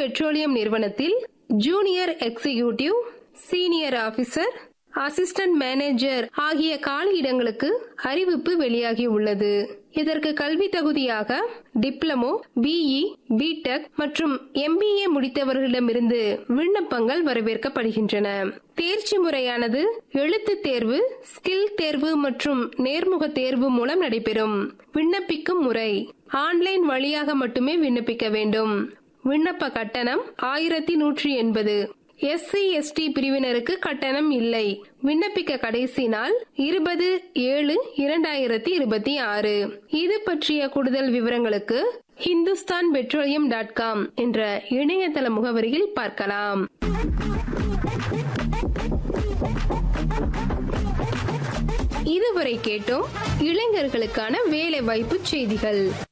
petroleum நிறுவனத்தில் junior executive senior officer assistant manager ஆகிய காலியிடங்களுக்கு அறிவிப்பு வெளியாகி உள்ளது இதற்கு கல்வி தகுதியாக டிப்ளமோ பிஇ பிடெக் மற்றும் எம்பிஏ முடித்தவர்களிடமிருந்து விண்ணப்பங்கள் வரவேற்கப்படுகின்றன தேர்ச்சி முறையானது எழுத்து தேர்வு ஸ்கில் தேர்வு மற்றும் நேர்முக தேர்வு மூலம் நடைபெறும் விண்ணப்பிக்கும் முறை ஆன்லைன் வழியாக மட்டுமே விண்ணப்பிக்க வேண்டும் விண்ணப்ப கட்டணம் ஆயிரத்தி நூற்றி எண்பது எஸ்சி எஸ்டி பிரிவினருக்கு கட்டணம் இல்லை விண்ணப்பிக்க கடைசி நாள் இருபது ஏழு இரண்டாயிரத்தி இருபத்தி ஆறு இது பற்றிய கூடுதல் விவரங்களுக்கு ஹிந்துஸ்தான் பெட்ரோலியம் டாட் காம் என்ற இணையதள முகவரியில் பார்க்கலாம் இதுவரை கேட்டோம் இளைஞர்களுக்கான வேலை வாய்ப்பு செய்திகள்